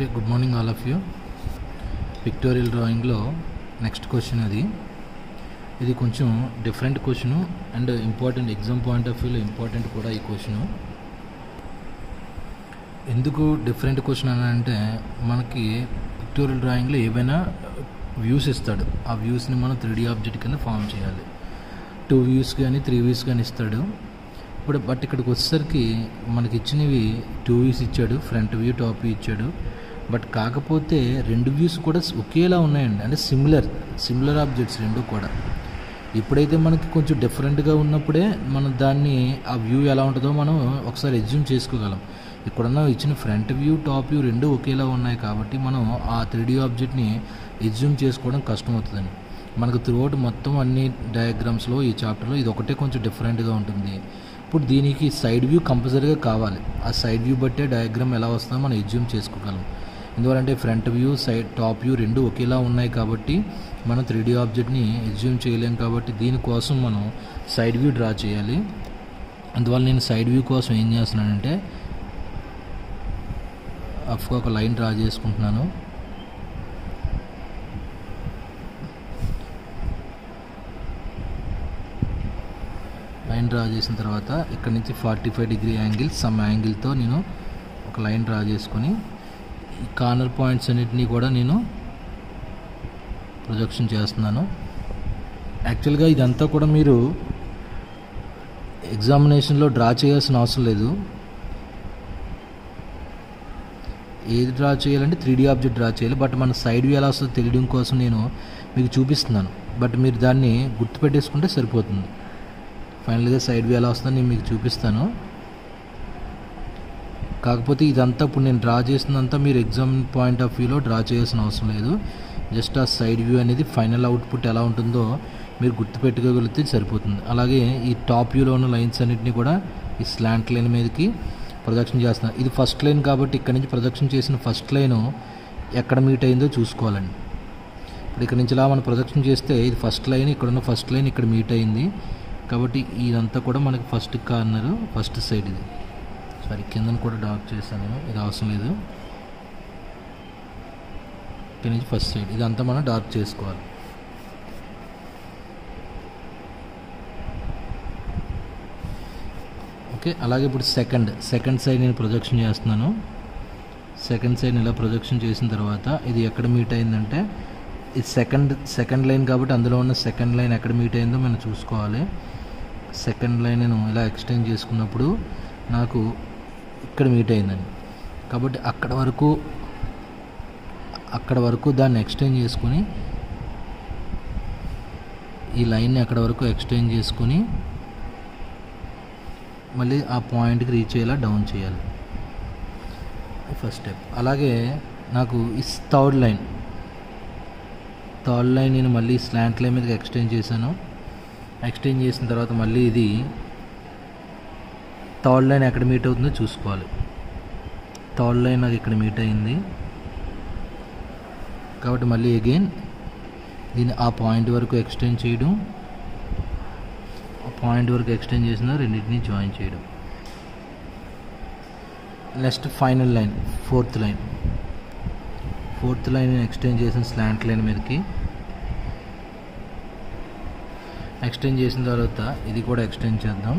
okay good morning all of you pictorial డ్రాయింగ్లో next question అది ఇది కొంచెం different question and important exam point of వ్యూలో important కూడా ఈ క్వశ్చను ఎందుకు డిఫరెంట్ క్వశ్చన్ అని అంటే మనకి పిక్టోరియల్ డ్రాయింగ్లో ఏవైనా వ్యూస్ ఇస్తాడు ఆ వ్యూస్ని మనం త్రీ డీ ఆబ్జెక్ట్ కింద ఫామ్ చేయాలి టూ వ్యూస్ కానీ త్రీ వ్యూస్ కానీ ఇస్తాడు ఇప్పుడు బట్ ఇక్కడికి వచ్చేసరికి మనకి ఇచ్చినవి టూ వ్యూస్ ఇచ్చాడు ఫ్రంట్ వ్యూ టాప్ వ్యూ ఇచ్చాడు బట్ కాకపోతే రెండు వ్యూస్ కూడా ఒకేలా ఉన్నాయండి అంటే సిమిలర్ సిమిలర్ ఆబ్జెక్ట్స్ రెండు కూడా ఎప్పుడైతే మనకి కొంచెం డిఫరెంట్గా ఉన్నప్పుడే మనం దాన్ని ఆ వ్యూ ఎలా ఉంటుందో మనం ఒకసారి ఎగ్జ్యూమ్ చేసుకోగలం ఇక్కడున్న ఇచ్చిన ఫ్రంట్ వ్యూ టాప్ వ్యూ రెండు ఒకేలా ఉన్నాయి కాబట్టి మనం ఆ త్రీ డీ ఆబ్జెక్ట్ని ఎగ్జ్యూమ్ చేసుకోవడం కష్టం అవుతుందండి మనకు త్రూఅవుట్ మొత్తం అన్ని డయాగ్రామ్స్లో ఈ చాప్టర్లో ఇది ఒకటే కొంచెం డిఫరెంట్గా ఉంటుంది ఇప్పుడు దీనికి సైడ్ వ్యూ కంపల్సరీగా కావాలి ఆ సైడ్ వ్యూ బట్టే డయాగ్రామ్ ఎలా వస్తుందో మనం ఎగ్జ్యూమ్ చేసుకోగలం ఎందువలంటే front view side top view రెండు ఒకేలా ఉన్నాయి కాబట్టి మనం త్రీ డీ ఆబ్జెక్ట్ని ఎగ్జ్యూమ్ చేయలేం కాబట్టి దీనికోసం మనం సైడ్ వ్యూ డ్రా చేయాలి అందువల్ల నేను సైడ్ వ్యూ కోసం ఏం చేస్తున్నానంటే అఫ్గా ఒక లైన్ డ్రా చేసుకుంటున్నాను లైన్ డ్రా చేసిన తర్వాత ఇక్కడ నుంచి forty five degree angle some యాంగిల్తో నేను ఒక లైన్ డ్రా చేసుకొని ఈ కార్నర్ పాయింట్స్ అన్నిటినీ కూడా నేను ప్రొజెక్షన్ చేస్తున్నాను యాక్చువల్గా ఇదంతా కూడా మీరు ఎగ్జామినేషన్లో డ్రా చేయాల్సిన అవసరం లేదు ఏది డ్రా చేయాలంటే త్రీ డీ ఆబ్జెక్ట్ డ్రా చేయాలి బట్ మన సైడ్ వ్యూ ఎలా వస్తుందో తెలియడం కోసం నేను మీకు చూపిస్తున్నాను బట్ మీరు దాన్ని గుర్తుపెట్టేసుకుంటే సరిపోతుంది ఫైనల్గా సైడ్ వ్యూ ఎలా వస్తుందో నేను మీకు చూపిస్తాను కాకపోతే ఇదంతా ఇప్పుడు నేను డ్రా చేసినంతా మీరు ఎగ్జామ్ పాయింట్ ఆఫ్ వ్యూలో డ్రా చేయాల్సిన అవసరం లేదు జస్ట్ ఆ సైడ్ వ్యూ అనేది ఫైనల్ అవుట్పుట్ ఎలా ఉంటుందో మీరు గుర్తుపెట్టుకోగలిగితే సరిపోతుంది అలాగే ఈ టాప్ వ్యూలో ఉన్న లైన్స్ అన్నింటినీ కూడా ఈ స్లాంట్ లైన్ మీదకి ప్రొజెక్షన్ చేస్తున్నాను ఇది ఫస్ట్ లైన్ కాబట్టి ఇక్కడ నుంచి ప్రొజెక్షన్ చేసిన ఫస్ట్ లైన్ ఎక్కడ మీట్ అయిందో చూసుకోవాలండి ఇప్పుడు ఇక్కడ నుంచి ఇలా మనం ప్రొజెక్షన్ చేస్తే ఇది ఫస్ట్ లైన్ ఇక్కడ ఉన్న ఫస్ట్ లైన్ ఇక్కడ మీట్ అయింది కాబట్టి ఇదంతా కూడా మనకి ఫస్ట్ కార్నర్ ఫస్ట్ సైడ్ ఇది సారీ కిందను కూడా డార్క్ చేశాను ఇది అవసరం లేదు ఇక్కడ నుంచి ఫస్ట్ సైడ్ ఇదంతా మనం డార్క్ చేసుకోవాలి ఓకే అలాగే ఇప్పుడు సెకండ్ సెకండ్ సైడ్ నేను ప్రొజెక్షన్ చేస్తున్నాను సెకండ్ సైడ్ ఇలా ప్రొజెక్షన్ చేసిన తర్వాత ఇది ఎక్కడ మీట్ అయిందంటే ఇది సెకండ్ సెకండ్ లైన్ కాబట్టి అందులో ఉన్న సెకండ్ లైన్ ఎక్కడ మీట్ అయిందో మనం చూసుకోవాలి సెకండ్ లైన్ నేను ఇలా ఎక్స్టెండ్ చేసుకున్నప్పుడు నాకు ఇక్కడ మీట్ అయిందండి కాబట్టి అక్కడ వరకు అక్కడ వరకు దాన్ని ఎక్స్టెండ్ చేసుకొని ఈ లైన్ని అక్కడ వరకు ఎక్స్టెండ్ చేసుకొని మళ్ళీ ఆ పాయింట్కి రీచ్ అయ్యేలా డౌన్ చేయాలి ఫస్ట్ స్టెప్ అలాగే నాకు ఈ థర్డ్ లైన్ థర్డ్ లైన్ నేను మళ్ళీ స్లాంట్ లైన్ మీదకి ఎక్స్టెండ్ చేశాను ఎక్స్టెండ్ చేసిన తర్వాత మళ్ళీ ఇది థర్డ్ లైన్ ఎక్కడ మీట్ అవుతుందో చూసుకోవాలి థర్డ్ లైన్ నాకు ఇక్కడ మీట్ అయింది కాబట్టి మళ్ళీ అగైన్ దీన్ని ఆ పాయింట్ వరకు ఎక్స్టెండ్ చేయడం ఆ పాయింట్ వరకు ఎక్స్టెండ్ చేసిన రెండింటిని జాయిన్ చేయడం next final line fourth line fourth line extend చేసిన స్లాంట్ లైన్ మీదకి ఎక్స్టెండ్ చేసిన తర్వాత ఇది కూడా ఎక్స్టెండ్ చేద్దాం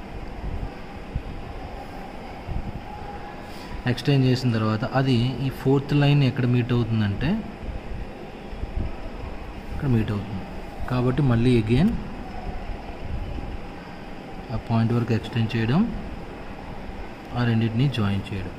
ఎక్స్టెండ్ చేసిన తర్వాత అది ఈ ఫోర్త్ లైన్ ఎక్కడ మీట్ అవుతుందంటే ఇక్కడ మీట్ అవుతుంది కాబట్టి మళ్ళీ అగైన్ ఆ పాయింట్ వరకు ఎక్స్టెండ్ చేయడం ఆ రెండింటిని జాయిన్ చేయడం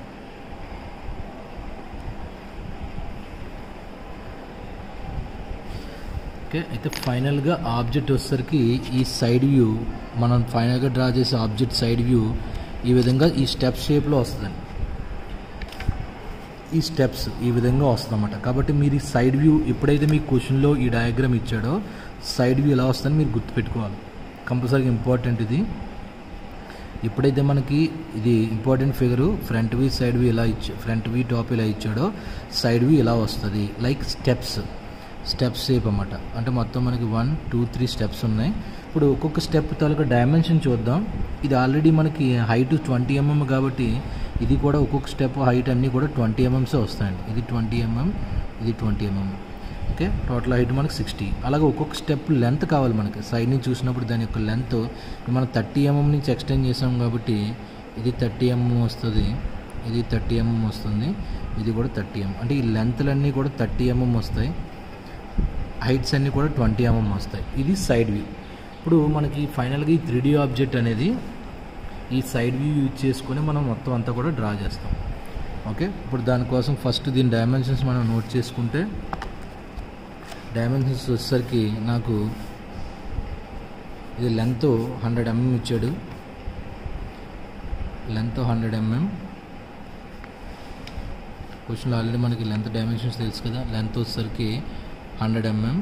ఓకే అయితే ఫైనల్గా ఆబ్జెక్ట్ వచ్చేసరికి ఈ సైడ్ వ్యూ మనం ఫైనల్గా డ్రా చేసే ఆబ్జెక్ట్ సైడ్ వ్యూ ఈ విధంగా ఈ స్టెప్ షేప్లో వస్తుందండి ఈ స్టెప్స్ ఈ విధంగా వస్తుందన్నమాట కాబట్టి మీరు ఈ సైడ్ వ్యూ ఎప్పుడైతే మీ క్వశ్చన్లో ఈ డయాగ్రామ్ ఇచ్చాడో సైడ్ వ్యూ ఎలా వస్తుందని మీరు గుర్తుపెట్టుకోవాలి కంపల్సరీగా ఇంపార్టెంట్ ఇది ఎప్పుడైతే మనకి ఇది important figure front view side view ఎలా ఇచ్చా ఫ్రంట్ వ్యూ టాప్ ఇలా ఇచ్చాడో సైడ్ వ్యూ ఎలా వస్తుంది లైక్ స్టెప్స్ స్టెప్స్ షేప్ అన్నమాట అంటే మొత్తం మనకి వన్ టూ త్రీ స్టెప్స్ ఉన్నాయి ఇప్పుడు ఒక్కొక్క స్టెప్ తాలూకా డైమెన్షన్ చూద్దాం ఇది ఆల్రెడీ మనకి హైట్ ట్వంటీ ఎంఎం కాబట్టి ఇది కూడా ఒక్కొక్క స్టెప్ హైట్ అన్నీ కూడా ట్వంటీ ఎంఎంసే వస్తాయండి ఇది ట్వంటీ ఎంఎం ఇది twenty mm okay total height మనకి సిక్స్టీ అలాగే ఒక్కొక్క స్టెప్ లెంత్ కావాలి మనకి సైడ్ నుంచి చూసినప్పుడు దాని యొక్క లెంత్ మనం థర్టీ ఎంఎం నుంచి ఎక్స్టెండ్ చేసాం కాబట్టి ఇది థర్టీ ఎంఎం వస్తుంది ఇది థర్టీ ఎంఎం వస్తుంది ఇది కూడా థర్టీ ఎంఎం అంటే ఈ లెంత్లన్నీ కూడా థర్టీ ఎంఎం వస్తాయి హైట్స్ అన్నీ కూడా ట్వంటీ ఎంఎం వస్తాయి ఇది సైడ్ వ్యూ ఇప్పుడు మనకి ఫైనల్గా ఈ త్రీ ఆబ్జెక్ట్ అనేది ఈ సైడ్ వ్యూ యూజ్ చేసుకొని మనం మొత్తం అంతా కూడా డ్రా చేస్తాం ఓకే ఇప్పుడు దానికోసం ఫస్ట్ దీని డైమెన్షన్స్ మనం నోట్ చేసుకుంటే డైమెన్షన్స్ వచ్చేసరికి నాకు ఇది లెంత్ హండ్రెడ్ ఎంఎం ఇచ్చాడు లెంత్ హండ్రెడ్ ఎంఎం క్వశ్చన్లో ఆల్రెడీ మనకి లెంత్ డైమెన్షన్స్ తెలుసు కదా లెంత్ వచ్చేసరికి హండ్రెడ్ ఎంఎం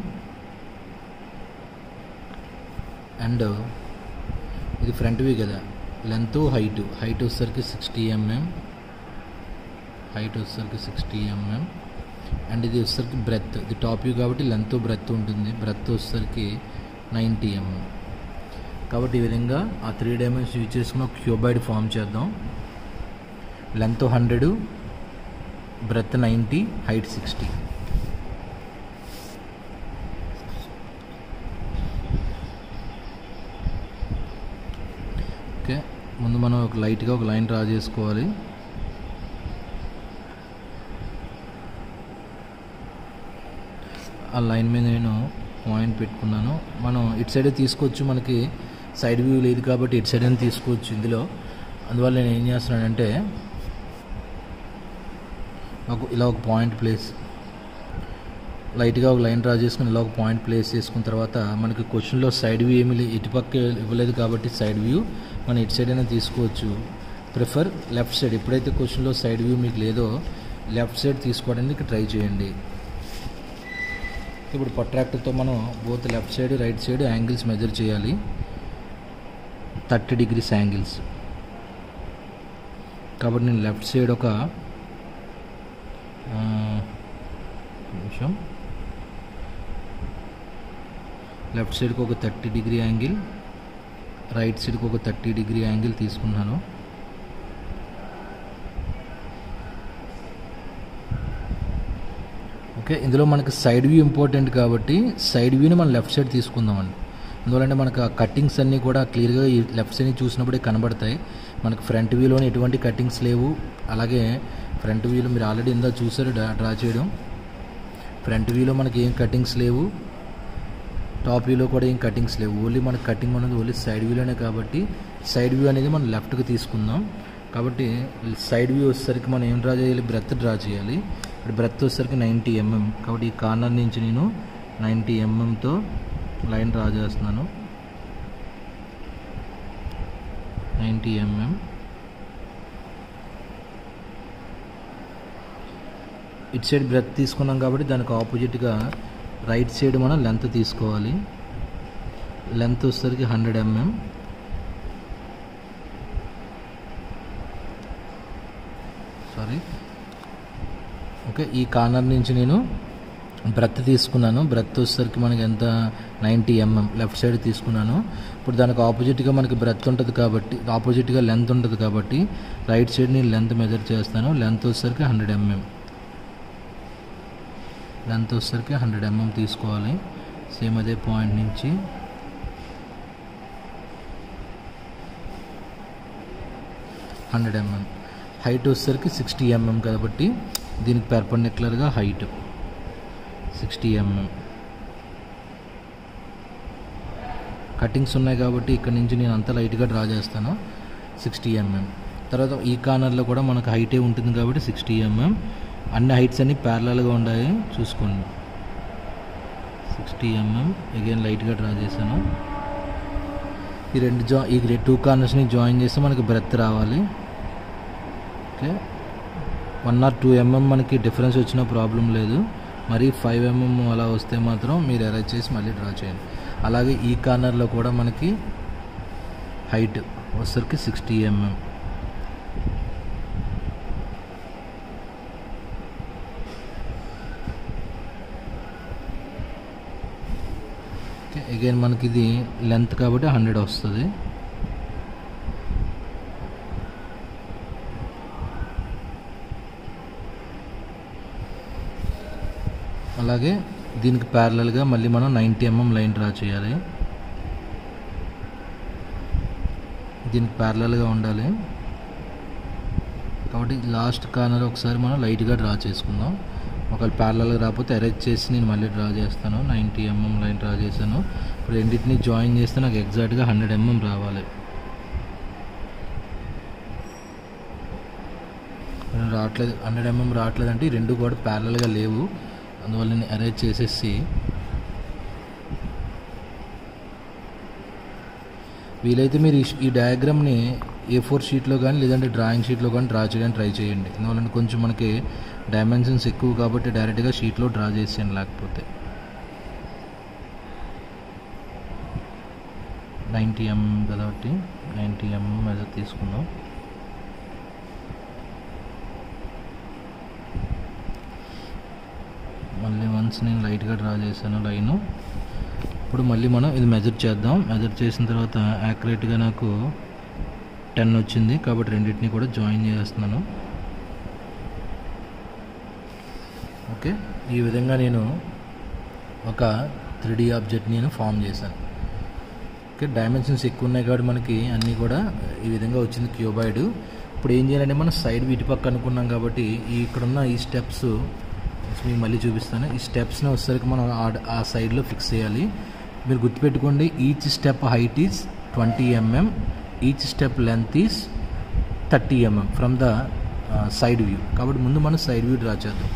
అండ్ ఇది ఫ్రంట్ వ్యూ కదా లెంత్ హైట్ హైట్ వచ్చేసరికి సిక్స్టీ ఎంఎం హైట్ వచ్చేసరికి సిక్స్టీ ఎంఎం అండ్ ఇది వచ్చేసరికి బ్రెత్ ఇది టాప్ వ్యూ కాబట్టి లెంత్ బ్రెత్ ఉంటుంది బ్రెత్ వచ్చేసరికి నైంటీ ఎంఎం కాబట్టి ఈ విధంగా ఆ త్రీ డైమెన్షన్ యూజ్ చేసుకుని ఒక క్యూబాయిడ్ ఫామ్ చేద్దాం length hundred breadth ninety height sixty okay ముందు మనం ఒక లైట్గా ఒక లైన్ డ్రా చేసుకోవాలి ఆ లైన్ మీద నేను పాయింట్ పెట్టుకున్నాను మనం ఇటు సైడే తీసుకోవచ్చు మనకి సైడ్ వ్యూ లేదు కాబట్టి ఇటు సైడ్ అని తీసుకోవచ్చు ఇందులో అందువల్ల నేను ఏం చేస్తున్నానంటే ఒక ఇలా ఒక పాయింట్ ప్లేస్ లైట్గా ఒక లైన్ డ్రా చేసుకుని ఇలా ఒక పాయింట్ ప్లేస్ చేసుకున్న తర్వాత మనకి క్వశ్చన్లో సైడ్ వ్యూ ఏమీ లే- ఇటుపక్క ఇవ్వలేదు కాబట్టి సైడ్ వ్యూ మనం ఇటు సైడ్ అయినా తీసుకోవచ్చు ప్రిఫర్ లెఫ్ట్ సైడ్ ఎప్పుడైతే క్వశ్చన్లో సైడ్ వ్యూ మీకు లేదో లెఫ్ట్ సైడ్ తీసుకోవడానికి ట్రై చేయండి ఇప్పుడు ప్రొట్రాక్టర్తో మనం both left side right side angles measure చేయాలి థర్టీ డిగ్రీస్ యాంగిల్స్ కాబట్టి నేను లెఫ్ట్ సైడ్ ఒక ఆ, నిమిషం లెఫ్ట్ సైడ్కి ఒక థర్టీ డిగ్రీ యాంగిల్ రైట్ సైడ్కి ఒక థర్టీ డిగ్రీ యాంగిల్ తీసుకున్నాను ఓకే ఇందులో మనకి సైడ్ వ్యూ ఇంపార్టెంట్ కాబట్టి సైడ్ వ్యూని మనం లెఫ్ట్ సైడ్ తీసుకుందామండి ఎందువలంటే మనకు ఆ కట్టింగ్స్ అన్నీ కూడా క్లియర్గా ఈ లెఫ్ట్ సైడ్ చూసినప్పుడే కనబడతాయి మనకి ఫ్రంట్ వ్యూలోని ఎటువంటి కట్టింగ్స్ లేవు అలాగే ఫ్రంట్ వ్యూలో మీరు ఆల్రెడీ ఇందా చూసారు డ్రా డ్రా చేయడం ఫ్రంట్ వ్యూలో మనకి ఏం కట్టింగ్స్ లేవు టాప్ వ్యూలో కూడా ఏం కటింగ్స్ లేవు ఓన్లీ మనకి కటింగ్ ఉన్నది ఓన్లీ సైడ్ వ్యూలోనే కాబట్టి సైడ్ వ్యూ అనేది మనం లెఫ్ట్కి తీసుకుందాం కాబట్టి సైడ్ వ్యూ వచ్చేసరికి మనం ఏం డ్రా చేయాలి బ్రెత్ డ్రా చేయాలి ఇప్పుడు బ్రెత్ వచ్చేసరికి నైంటీ ఎంఎం కాబట్టి ఈ కార్నర్ నుంచి నేను నైంటీ ఎంఎంతో లైన్ డ్రా చేస్తున్నాను నైంటీ ఎంఎం ఇటు సైడ్ బ్రెత్ తీసుకున్నాం కాబట్టి దానికి ఆపోజిట్గా రైట్ సైడ్ మనం లెంత్ తీసుకోవాలి లెంత్ వచ్చేసరికి హండ్రెడ్ ఎంఎం సారీ ఓకే ఈ కార్నర్ నుంచి నేను బ్రెత్ తీసుకున్నాను బ్రెత్ వచ్చేసరికి మనకి ఎంత నైంటీ ఎంఎం లెఫ్ట్ సైడ్ తీసుకున్నాను ఇప్పుడు దానికి ఆపోజిట్గా మనకి బ్రెత్ ఉంటుంది కాబట్టి ఆపోజిట్గా లెంత్ ఉంటుంది కాబట్టి రైట్ సైడ్ నేను లెంత్ మెజర్ చేస్తాను లెంత్ వచ్చేసరికి హండ్రెడ్ ఎంఎం లెంత్ వచ్చేసరికి హండ్రెడ్ ఎంఎం తీసుకోవాలి సేమ్ అదే పాయింట్ నుంచి హండ్రెడ్ ఎంఎం హైట్ వచ్చేసరికి సిక్స్టీ ఎంఎం కాబట్టి దీనికి పెర్పండిక్యులర్గా హైట్ సిక్స్టీ ఎంఎం కటింగ్స్ ఉన్నాయి కాబట్టి ఇక్కడ నుంచి నేను అంత లైట్గా డ్రా చేస్తాను సిక్స్టీ ఎంఎం తర్వాత ఈ కార్నర్లో కూడా మనకు హైటే ఉంటుంది కాబట్టి సిక్స్టీ ఎంఎం అన్ని హైట్స్ అన్ని ప్యారలల్గా ఉన్నాయి చూసుకోండి సిక్స్టీ ఎంఎం అగైన్ లైట్గా డ్రా చేశాను ఈ రెండు జా ఈ టూ కార్నర్స్ని జాయిన్ చేస్తే మనకి బ్రెత్ రావాలి okay one or two mm మనకి డిఫరెన్స్ వచ్చిన ప్రాబ్లం లేదు మరి ఫైవ్ ఎంఎం అలా వస్తే మాత్రం మీరు అరేంజ్ చేసి మళ్ళీ డ్రా చేయండి అలాగే ఈ కార్నర్లో కూడా మనకి హైట్ వచ్చరికి సిక్స్టీ ఎంఎం ఓకే అగైన్ మనకి ఇది లెంత్ కాబట్టి హండ్రెడ్ వస్తుంది అలాగే దీనికి ప్యారలల్గా మళ్ళీ మనం నైంటీ ఎంఎం లైన్ డ్రా చేయాలి దీనికి ప్యారలల్గా ఉండాలి కాబట్టి లాస్ట్ కార్నర్ ఒకసారి మనం లైట్గా డ్రా చేసుకుందాం ఒకవేళ ప్యారలల్గా రాకపోతే అరేంజ్ చేసి నేను మళ్ళీ డ్రా చేస్తాను నైంటీ ఎంఎం లైన్ డ్రా చేశాను ఇప్పుడు రెండింటిని జాయిన్ చేస్తే నాకు ఎగ్జాక్ట్గా హండ్రెడ్ ఎంఎం రావాలి రావట్లేదు హండ్రెడ్ ఎంఎం రావట్లేదు అంటే ఈ రెండు కూడా ప్యారలల్గా లేవు అందువల్ల నేను అరేంజ్ చేసేసి వీలైతే మీరు ఈ- ఈ డయాగ్రామ్ని ఏ ఫోర్ షీట్లో కానీ లేదంటే డ్రాయింగ్ షీట్లో కానీ డ్రా చేయడానికి ట్రై చేయండి ఎందువల్ల కొంచెం మనకి డైమెన్షన్స్ ఎక్కువ కాబట్టి డైరెక్ట్గా షీట్లో డ్రా చేసేయండి లేకపోతే నైంటీ ఎం కాబట్టి నైంటీ ఎం మెజర్ తీసుకుందాం మళ్ళీ వన్స్ నేను లైట్గా డ్రా చేశాను లైను ఇప్పుడు మళ్ళీ మనం ఇది మెజర్ చేద్దాం మెజర్ చేసిన తర్వాత యాక్యురేట్గా నాకు టెన్ వచ్చింది కాబట్టి రెండింటిని కూడా జాయిన్ చేస్తున్నాను ఓకే ఈ విధంగా నేను ఒక త్రీ డీ ఆబ్జెక్ట్ నేను ఫామ్ చేశాను ఓకే డైమెన్షన్స్ ఎక్కువ ఉన్నాయి కాబట్టి మనకి అన్నీ కూడా ఈ విధంగా వచ్చింది క్యూబాయిడ్ ఇప్పుడు ఏం చేయాలంటే మనం సైడ్ వీటి పక్క అనుకున్నాం కాబట్టి ఈ ఇక్కడున్న ఈ స్టెప్స్ మీకు మళ్ళీ చూపిస్తాను ఈ స్టెప్స్ని వచ్చేసరికి మనం ఆ- ఆ సైడ్లో ఫిక్స్ చేయాలి మీరు గుర్తుపెట్టుకోండి each step height is twenty mm each step length is thirty mm from the side view కాబట్టి ముందు మనం సైడ్ వ్యూ డ్రా చేద్దాం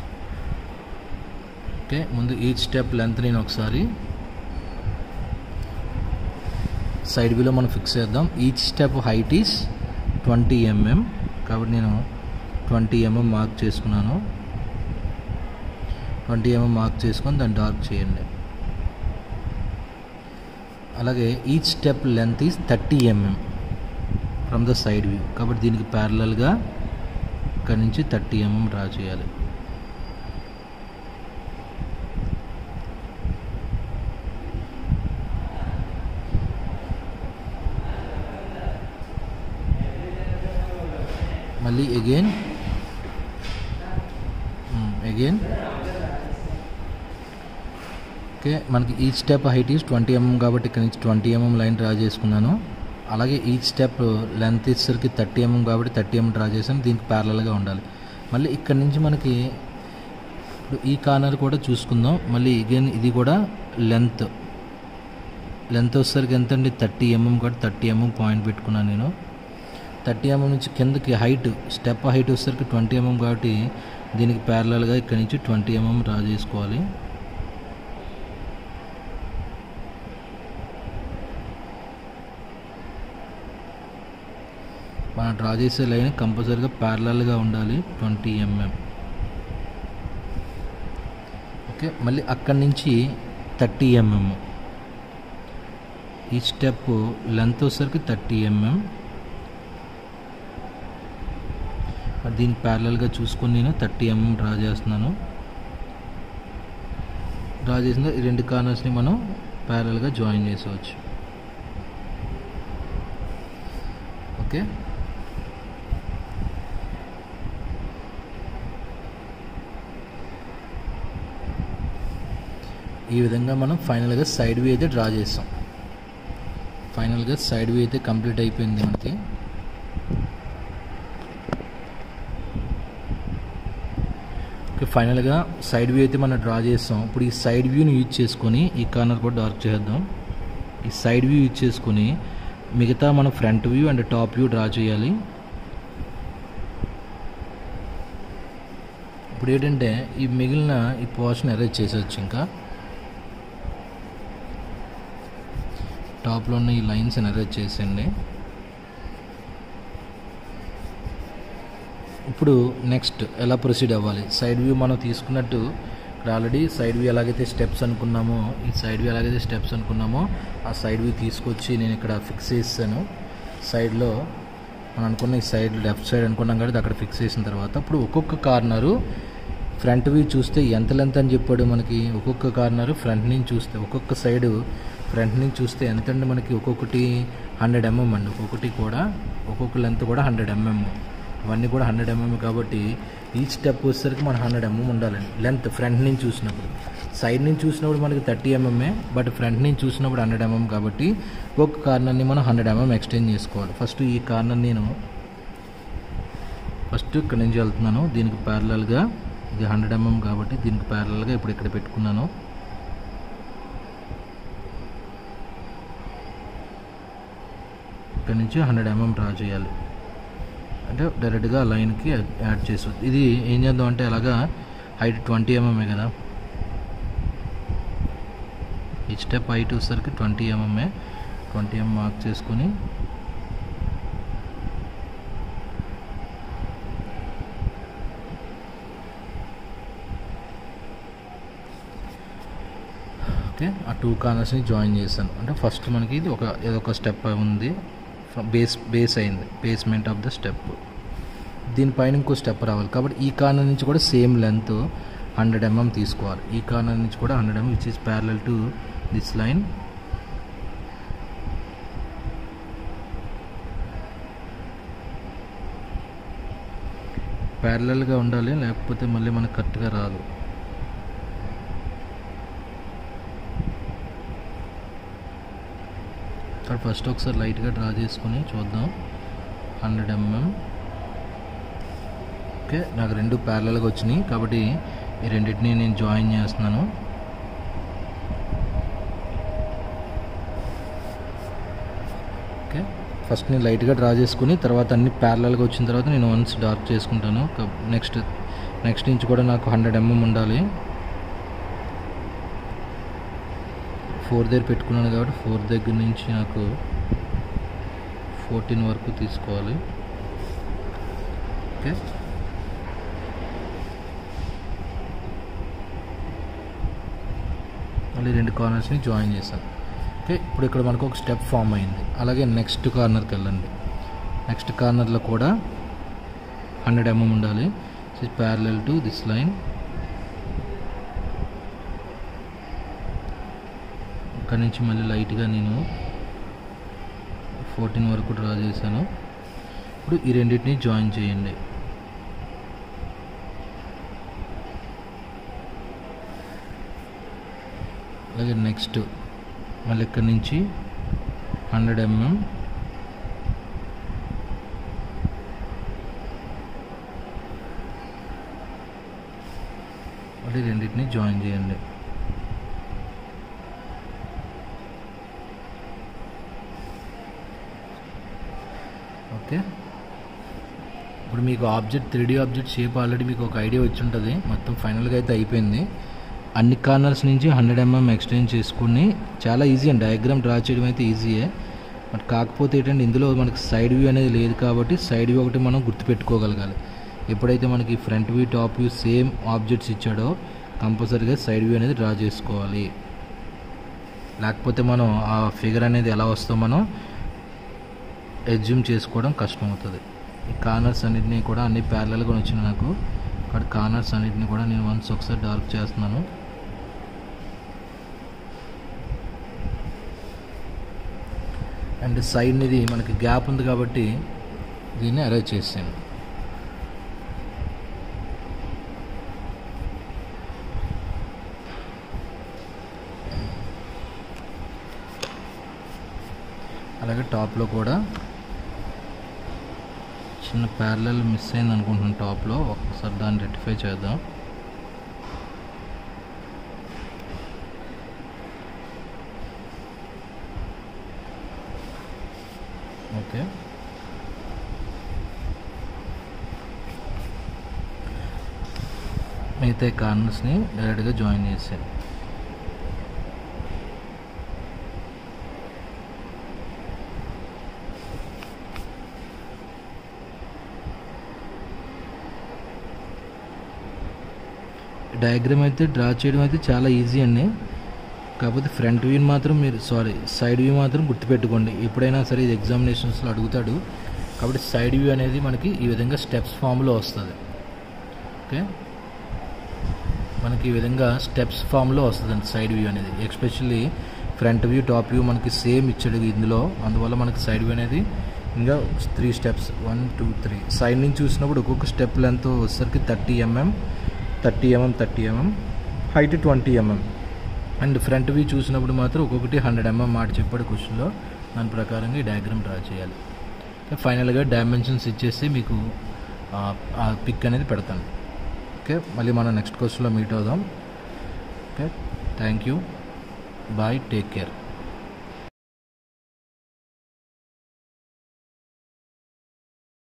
ఓకే ముందు ఈచ్ స్టెప్ లెంత్ నేను ఒకసారి సైడ్ వ్యూలో మనం ఫిక్స్ చేద్దాం each step height is twenty mm కాబట్టి నేను ట్వంటీ ఎంఎం మార్క్ చేసుకున్నాను ట్వంటీ ఎంఎం మార్క్ చేసుకొని దాన్ని డార్క్ చేయండి అలాగే each step length is thirty mm from the side view కాబట్టి దీనికి ప్యారలల్గా ఇక్కడ నుంచి థర్టీ ఎంఎం డ్రా చేయాలి మళ్ళీ అగైన్ అగైన్ ఓకే మనకి each step height is twenty mm కాబట్టి ఇక్కడ నుంచి ట్వంటీ ఎంఎం లైన్ డ్రా చేసుకున్నాను అలాగే ఈచ్ స్టెప్ లెంత్ ఇచ్చేసరికి థర్టీ ఎంఎం కాబట్టి థర్టీ ఎంఎం డ్రా చేసాను దీనికి ప్యారలల్గా ఉండాలి మళ్ళీ ఇక్కడ నుంచి మనకి ఇప్పుడు ఈ కార్నర్ కూడా చూసుకుందాం మళ్ళీ అగైన్ ఇది కూడా లెంత్ లెంత్ వచ్చేసరికి ఎంత అండి థర్టీ ఎంఎం కాబట్టి థర్టీ ఎంఎం పాయింట్ పెట్టుకున్నాను నేను థర్టీ ఎంఎం నుంచి కిందకి హైట్ స్టెప్ హైట్ వచ్చేసరికి ట్వంటీ ఎంఎం కాబట్టి దీనికి ప్యారలల్గా ఇక్కడ నుంచి ట్వంటీ ఎంఎం డ్రా చేసుకోవాలి మనం డ్రా చేసే లైన్ కంపల్సరీగా ప్యారలల్గా ఉండాలి ట్వంటీ ఎంఎం ఓకే మళ్ళీ అక్కడి నుంచి థర్టీ ఎంఎం ఈ స్టెప్ లెంత్ వచ్చేసరికి థర్టీ ఎంఎం దీన్ని ప్యారలల్గా చూసుకొని నేను థర్టీ ఎంఎం డ్రా చేస్తున్నాను డ్రా చేసిన ఈ రెండు కార్నర్స్ని మనం ప్యారల్గా జాయిన్ చేసేవచ్చు ఓకే ఈ విధంగా మనం ఫైనల్గా సైడ్ వ్యూ అయితే డ్రా చేస్తాం ఫైనల్గా సైడ్ వ్యూ అయితే కంప్లీట్ అయిపోయింది మనకి ఓకే ఫైనల్గా సైడ్ వ్యూ అయితే మనం డ్రా చేస్తాం ఇప్పుడు ఈ సైడ్ వ్యూని యూజ్ చేసుకొని ఈ కార్నర్ కూడా డార్క్ చేద్దాం ఈ సైడ్ వ్యూ యూజ్ చేసుకొని మిగతా మన front view and top view draw చేయాలి ఇప్పుడు ఏంటంటే ఈ మిగిలిన ఈ పోర్షన్ అరేంజ్ చేసేవచ్చు ఇంకా టాప్లో ఉన్న ఈ లైన్స్ అరేంజ్ చేసేయండి ఇప్పుడు నెక్స్ట్ ఎలా ప్రొసీడ్ అవ్వాలి సైడ్ వ్యూ మనం తీసుకున్నట్టు ఇక్కడ ఆల్రెడీ సైడ్ వ్యూ ఎలాగైతే స్టెప్స్ అనుకున్నామో ఈ సైడ్ వ్యూ ఎలాగైతే స్టెప్స్ అనుకున్నామో ఆ సైడ్ వ్యూ తీసుకొచ్చి నేను ఇక్కడ ఫిక్స్ చేస్తాను సైడ్లో మనం అనుకున్న ఈ సైడ్ లెఫ్ట్ సైడ్ అనుకున్నాం కాబట్టి అక్కడ ఫిక్స్ చేసిన తర్వాత ఇప్పుడు ఒక్కొక్క కార్నరు ఫ్రంట్ వ్యూ చూస్తే ఎంత లెంత్ అని చెప్పాడు మనకి ఒక్కొక్క కార్నరు ఫ్రంట్ నుంచి చూస్తే ఒక్కొక్క సైడ్ ఫ్రంట్ నుంచి చూస్తే ఎంత అండి మనకి ఒక్కొక్కటి హండ్రెడ్ ఎంఎం అండి ఒక్కొక్కటి కూడా ఒక్కొక్క లెంత్ కూడా హండ్రెడ్ ఎంఎం ఇవన్నీ కూడా హండ్రెడ్ ఎంఎం కాబట్టి ఈ స్టెప్ వచ్చేసరికి మన హండ్రెడ్ ఎంఎం ఉండాలండి లెంత్ ఫ్రంట్ నుంచి చూసినప్పుడు సైడ్ నుంచి చూసినప్పుడు మనకి థర్టీ ఎంఎంఏ బట్ ఫ్రంట్ నుంచి చూసినప్పుడు హండ్రెడ్ ఎంఎం కాబట్టి ఒక కార్నర్ని మనం హండ్రెడ్ ఎంఎం ఎక్స్టెండ్ చేసుకోవాలి ఫస్ట్ ఈ కార్నర్ నేను ఫస్ట్ ఇక్కడ నుంచి వెళ్తున్నాను దీనికి ప్యారలల్గా ఇది హండ్రెడ్ ఎంఎం కాబట్టి దీనికి ప్యారలల్గా ఇప్పుడు ఇక్కడ పెట్టుకున్నాను ఇక్కడ నుంచి హండ్రెడ్ ఎంఎం డ్రా చేయాలి అంటే డైరెక్ట్గా లైన్కి యాడ్ చేసి ఇది ఏం చేద్దాం అంటే అలాగా హైట్ ట్వంటీ ఎంఎంఏ కదా ఈ స్టెప్ హైట్ వచ్చేసరికి ట్వంటీ ఎంఎంఏ ట్వంటీ ఎంఎం మార్క్ చేసుకొని ఓకే ఆ టూ కార్నర్స్ని జాయిన్ చేశాను అంటే ఫస్ట్ మనకి ఇది ఒక ఏదో ఒక స్టెప్ ఉంది బేస్ బేస్ అయింది బేస్మెంట్ ఆఫ్ ద స్టెప్ దీనిపైన ఇంకో స్టెప్ రావాలి కాబట్టి ఈ కార్నర్ నుంచి కూడా సేమ్ లెంత్ హండ్రెడ్ ఎంఎం తీసుకోవాలి ఈ కార్నర్ నుంచి కూడా hundred mm which is parallel to this line ప్యారలల్గా ఉండాలి లేకపోతే మళ్ళీ మనకు కరెక్ట్గా రాదు ఇక్కడ ఫస్ట్ ఒకసారి లైట్గా డ్రా చేసుకొని చూద్దాం హండ్రెడ్ ఎంఎం ఓకే నాకు రెండు ప్యారలల్గా వచ్చినాయి కాబట్టి ఈ రెండింటిని నేను జాయిన్ చేస్తున్నాను ఓకే ఫస్ట్ నేను లైట్గా డ్రా చేసుకుని తర్వాత అన్ని ప్యారలల్గా వచ్చిన తర్వాత నేను వన్స్ డార్క్ చేసుకుంటాను నెక్స్ట్ నెక్స్ట్ నుంచి కూడా నాకు హండ్రెడ్ ఎంఎం ఉండాలి ఫోర్ దగ్గర పెట్టుకున్నాను కాబట్టి ఫోర్ దగ్గర నుంచి నాకు ఫోర్టీన్ వరకు తీసుకోవాలి ఓకే మళ్ళీ రెండు కార్నర్స్ని జాయిన్ చేశాను ఓకే ఇప్పుడు ఇక్కడ మనకు ఒక స్టెప్ ఫామ్ అయింది అలాగే నెక్స్ట్ కార్నర్కి వెళ్ళండి నెక్స్ట్ కార్నర్లో కూడా హండ్రెడ్ ఎంఎం ఉండాలి ప్యారలల్ టు దిస్ లైన్ అక్కడి నుంచి మళ్ళీ లైట్గా నేను ఫోర్టీన్ వరకు డ్రా చేశాను ఇప్పుడు ఈ రెండింటిని జాయిన్ చేయండి అలాగే నెక్స్ట్ మళ్ళీ ఇక్కడి నుంచి హండ్రెడ్ ఎంఎం మళ్ళీ రెండింటిని జాయిన్ చేయండి ఓకే ఇప్పుడు మీకు object three object shape already మీకు ఒక ఐడియా వచ్చి ఉంటుంది మొత్తం ఫైనల్గా అయితే అయిపోయింది అన్ని కార్నర్స్ నుంచి హండ్రెడ్ ఎంఎం ఎక్స్టెండ్ చేసుకుని చాలా ఈజీ అండి డయాగ్రామ్ డ్రా చేయడం అయితే ఈజీయే బట్ కాకపోతే ఏంటంటే ఇందులో మనకి సైడ్ వ్యూ అనేది లేదు కాబట్టి సైడ్ వ్యూ ఒకటి మనం గుర్తుపెట్టుకోగలగాలి ఎప్పుడైతే మనకి front view top view same objects ఇచ్చాడో కంపల్సరీగా సైడ్ వ్యూ అనేది డ్రా చేసుకోవాలి లేకపోతే మనం ఆ ఫిగర్ అనేది ఎలా వస్తుందో మనం ఎజ్యూమ్ చేసుకోవడం కష్టం అవుతుంది ఈ కార్నర్స్ అన్నిటినీ కూడా అన్ని ప్యారలల్గా వచ్చినాయి నాకు అక్కడ కార్నర్స్ అన్నిటిని కూడా నేను వన్స్ ఒకసారి డార్క్ చేస్తున్నాను అండ్ సైడ్ ఇది మనకి గ్యాప్ ఉంది కాబట్టి దీన్ని అరేంజ్ చేసాను అలాగే టాప్లో కూడా చిన్న ప్యారలల్ మిస్ అయింది అనుకుంటున్నాను టాప్లో ఒకసారి దాన్ని రెక్టిఫై చేద్దాం ఓకే మిగతా కార్నర్స్ని డైరెక్ట్గా జాయిన్ చేసాను డయాగ్రామ్ అయితే డ్రా చేయడం అయితే చాలా ఈజీ అండి కాకపోతే ఫ్రంట్ వ్యూ మాత్రం మీరు సారీ సైడ్ వ్యూ మాత్రం గుర్తుపెట్టుకోండి ఎప్పుడైనా సరే ఇది ఎగ్జామినేషన్స్లో అడుగుతాడు కాబట్టి సైడ్ వ్యూ అనేది మనకి ఈ విధంగా స్టెప్స్ ఫామ్లో వస్తుంది ఓకే మనకి ఈ విధంగా స్టెప్స్ ఫామ్లో వస్తుందండి సైడ్ వ్యూ అనేది especially front view top view మనకి సేమ్ ఇచ్చాడు ఇందులో అందువల్ల మనకి సైడ్ వ్యూ అనేది ఇంకా three steps one two three side నుంచి చూసినప్పుడు ఒక్కొక్క స్టెప్ లెంత్ వచ్చేసరికి thirty mm thirty mm thirty mm height twenty mm and front view చూసినప్పుడు మాత్రం ఒక్కొక్కటి హండ్రెడ్ ఎంఎం మాట చెప్పాడు క్వశ్చన్లో దాని ప్రకారంగా ఈ డయాగ్రామ్ డ్రా చేయాలి ఫైనల్గా డైమెన్షన్స్ ఇచ్చేసి మీకు ఆ పిక్ అనేది పెడతాను ఓకే మళ్ళీ మనం నెక్స్ట్ క్వశ్చన్లో మీట్ అవుదాం okay thank you bye take care